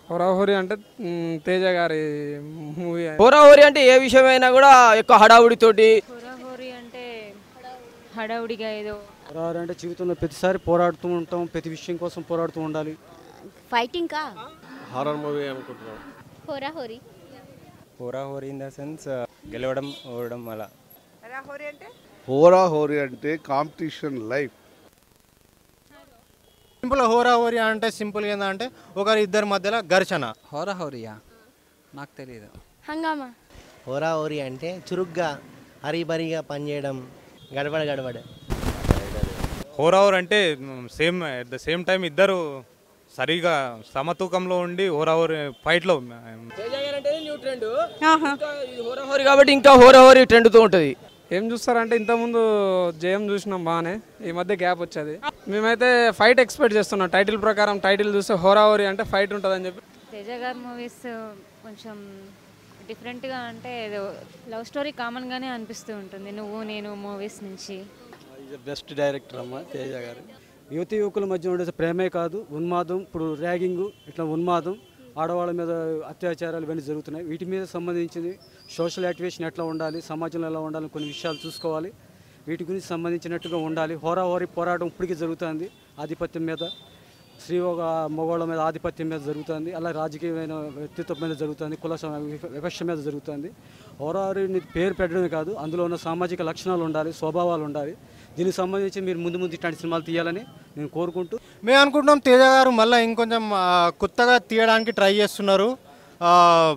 హోరాహోరి అంటే మ్, తేజ గారి మూవీ హోరాహోరీ అంటే ఏ విషయమైనా కూడా ఎక్కువ హడావుడితోటి హోరాహోరీ అంటే హడావుడిగా ఏదో రారు అంటే జీవితంలో ప్రతిసారి పోరాడుతూ ఉంటాం ప్రతి విషయం కోసం పోరాడుతూ ఉండాలి ఫైటింగ్ కా హారర్ మూవీ అనుకుంటున్నాను హోరా హోరీ హోరా హోరీ ఇన్ ద సెన్స్ గెలవడం ఓడడం అలా హోరా హోరీ అంటే కాంపిటీషన్ లైఫ్ సింపుల్ హోరా హోరీ అంటే సింపుల్ ఏంటంటే ఒకరి ఇద్దరి మధ్యలో ఘర్షణ హోరాహోరియా నాకు తెలియదు హంగామా హోరా హోరీ అంటే చురుగ్గా హరిబరిగా పనిచేయడం గడబడ గడబడ హోరావర్ అంటే same at the same time ఇద్దరు సరిగా సమతూకంలో ఉండి హోరావర్ ఫైట్లో హోరాహోరీ కాబట్టి ఇంకా హోరాహోరీ ట్రెండ్తో ఉంటుంది ఏం చూస్తారంటే ఇంతకుముందు జయం చూసినాం బాగానే ఈ మధ్య గ్యాప్ వచ్చేది మేమైతే ఫైట్ ఎక్స్పెక్ట్ చేస్తున్నాం టైటిల్ ప్రకారం టైటిల్ చూస్తే హోరాహోరి అంటే ఫైట్ ఉంటుందని చెప్పి తేజ గారి మూవీస్ కొంచెం డిఫరెంట్గా అంటే ఏదో లవ్ స్టోరీ కామన్గానే అనిపిస్తూ ఉంటుంది నువ్వు నేను మూవీస్ నుంచి బెస్ట్ డైరెక్టర్ అమ్మ తేజ గారు యువతి యువకుల మధ్య ఉండే ప్రేమే కాదు ఉన్మాదం ఇప్పుడు ర్యాగింగ్ ఇట్లా ఉన్మాదం ఆడవాళ్ళ మీద అత్యాచారాలు ఇవన్నీ జరుగుతున్నాయి వీటి మీద సంబంధించింది సోషల్ యాక్టివేషన్ ఎట్లా ఉండాలి సమాజంలో ఎలా ఉండాలి కొన్ని విషయాలు చూసుకోవాలి వీటి గురించి సంబంధించినట్టుగా ఉండాలి హోరాహోరీ పోరాటం ఇప్పటికీ జరుగుతుంది ఆధిపత్యం మీద స్త్రీ ఒక మగవాళ్ళ మీద ఆధిపత్యం మీద జరుగుతుంది అలా రాజకీయమైన వ్యక్తిత్వం మీద జరుగుతుంది కుల సమ- వివ- వివక్ష మీద జరుగుతుంది హోరాహోరీని పేరు పెట్టడమే కాదు అందులో ఉన్న సామాజిక లక్షణాలు ఉండాలి స్వభావాలు ఉండాలి దీనికి సంబంధించి మీరు ముందు ముందు ఇట్లాంటి సినిమాలు తీయాలని నేను కోరుకుంటూ మేము అనుకుంటున్నాం తేజ గారు మళ్ళీ ఇంకొంచెం ఆ, కొత్తగా తీయడానికి ట్రై చేస్తున్నారు ఆ,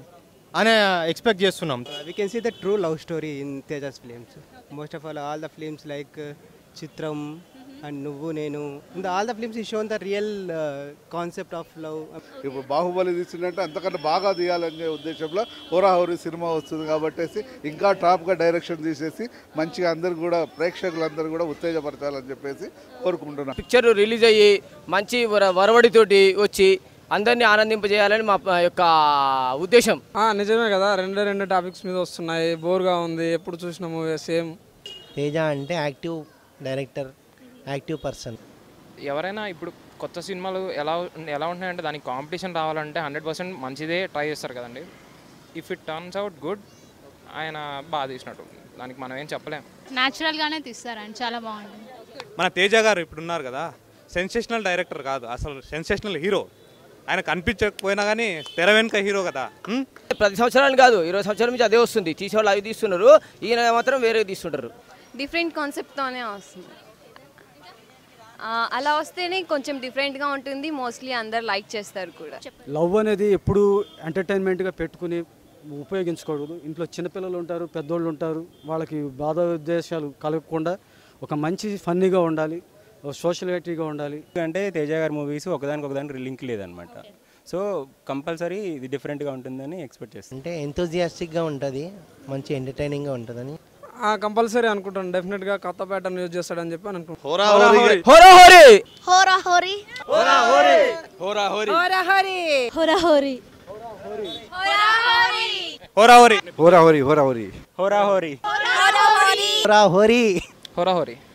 అనే ఎక్స్పెక్ట్ చేస్తున్నాం we can see the true love story in Teja's films. Most of all, all the films like uh, Chitram and Nuvu Nenu. In the, all the films, he shown the real uh, concept of love. ఇప్పుడు బాహుబలి తీసిందంటే అంతకన్నా బాగా తీయాలనే ఉద్దేశంలో హోరా హోరీ cinema వస్తుంది కాబట్టి ఇంకా టాప్గా direction తీసేసి మంచిగా అందరు కూడా ప్రేక్షకులందరూ కూడా ఉత్తేజపరచాలని చెప్పేసి కోరుకుంటున్నాను పిక్చర్ రిలీజ్ అయ్యి మంచి వర- వరవడితోటి వచ్చి అందరినీ ఆనందింపజేయాలని మా ప- యొక్క ఉద్దేశం ఆ, నిజమే కదా రెండే రెండు టాపిక్స్ మీద వస్తున్నాయి బోర్గా ఉంది ఎప్పుడు చూసిన మూవీ సేమ్ Teja అంటే యాక్టివ్ డైరెక్టర్ యాక్టివ్ పర్సన్ ఎవరైనా ఇప్పుడు కొత్త సినిమాలు ఎలా ఎలా ఉంటున్నాయంటే దానికి కాంపిటీషన్ రావాలంటే హండ్రెడ్ పర్సెంట్ మంచిదే ట్రై చేస్తారు కదండి if it turns out good ఆయన బాగా తీసినట్టు దానికి మనం ఏం చెప్పలేం న్యాచురల్గానే తీస్తారండి చాలా బాగుంటుంది మన తేజ గారు ఇప్పుడు ఉన్నారు కదా సెన్సేషనల్ డైరెక్టర్ కాదు అసలు సెన్సేషనల్ హీరో ఆయన కనిపించకపోయినా కానీ తెర వెనుక హీరో కదా ఉం? ప్రతి సంవత్సరానికి కాదు ఇరవై సంవత్సరాల నుంచి అదే వస్తుంది తీసేవాళ్ళు అవి తీస్తున్నారు ఈయన మాత్రం వేరే తీస్తుంటారు డిఫరెంట్ కాన్సెప్ట్తోనే వస్తుంది ఆ, అలా వస్తేనే కొంచెం డిఫరెంట్గా ఉంటుంది మోస్ట్లీ అందరు లైక్ చేస్తారు కూడా లవ్ అనేది ఎప్పుడు ఎంటర్టైన్మెంట్గా పెట్టుకుని ఉపయోగించకూడదు ఇంట్లో చిన్నపిల్లలు ఉంటారు పెద్దోళ్ళు ఉంటారు వాళ్ళకి బాధ ఉద్దేశాలు కలగకుండా ఒక మంచి ఫన్నీగా ఉండాలి సోషల్ యాక్టివ్గా ఉండాలి అంటే తేజ గారి మూవీస్ ఒకదానికి ఒకదానికి లింక్ లేదనమాట సో కంపల్సరీ ఇది డిఫరెంట్గా ఉంటుందని ఎక్స్పెక్ట్ చేస్తాను అంటే ఎంతోజియాస్టిక్గా ఉంటుంది మంచి ఎంటర్టైనింగ్గా ఉంటుందని కంపల్సరీ అనుకుంటాను డెఫినెట్గా కొత్త ప్యాటర్న్ యూజ్ చేస్తాడని చెప్పి అని అనుకుంటాను హోరా హోరీ హోరాహోరీ హోరా హోరీ హోరాహోరీ హోరా హోరీ హోరావరి హోరా హోరీ హోరా హోరీ హోరా హోరీ హోరా హోరీ